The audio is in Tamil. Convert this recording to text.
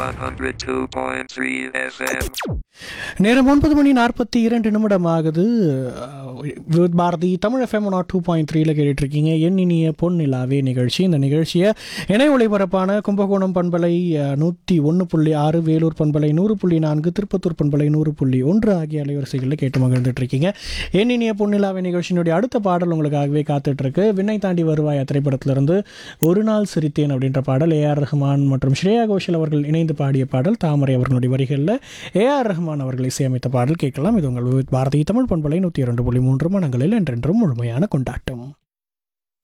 102.3 FM. நேரம் ஒன்பது மணி நாற்பத்தி இரண்டு நிமிடம் ஆகுது அஹ், விவித் பாரதி தமிழ் எஃப்எம் நாட் டூ பாயிண்ட் த்ரீல கேட்டுட்ருக்கீங்க என் இனிய பொன் நிலாவே நிகழ்ச்சி இந்த நிகழ்ச்சியை இணை ஒளிபரப்பான கும்பகோணம் பண்பலை நூற்றி ஒன்று புள்ளி ஆறு வேலூர் பண்பலை நூறு புள்ளி நான்கு திருப்பத்தூர் பண்பலை நூறு புள்ளி ஒன்று ஆகிய அலைவரிசைகளில் கேட்டு மகிழ்ந்துட்டு இருக்கீங்க என் இனிய பொன் நிலாவே நிகழ்ச்சியினுடைய அடுத்த பாடல் உங்களுக்காகவே காத்துட்ருக்கு விண்ணை தாண்டி வருவாய் திரைப்படத்திலிருந்து ஒரு நாள் சிரித்தேன் அப்படின்ற பாடல் ஏஆர் ரஹ்மான் மற்றும் ஸ்ரேயா கோஷல் அவர்கள் இணைந்து பாடிய பாடல் தாமரை அவர்களுடைய வரிகளில் ஏஆர் ரஹ்மான் அவர்கள் இசையமைத்த பாடல் கேட்கலாம் இது உங்கள் விவித் பாரதி தமிழ் பண்பலை நூற்றி இரண்டு புள்ளி மூன்று மனங்களில் என்றென்றும் முழுமையான கொண்டாட்டம்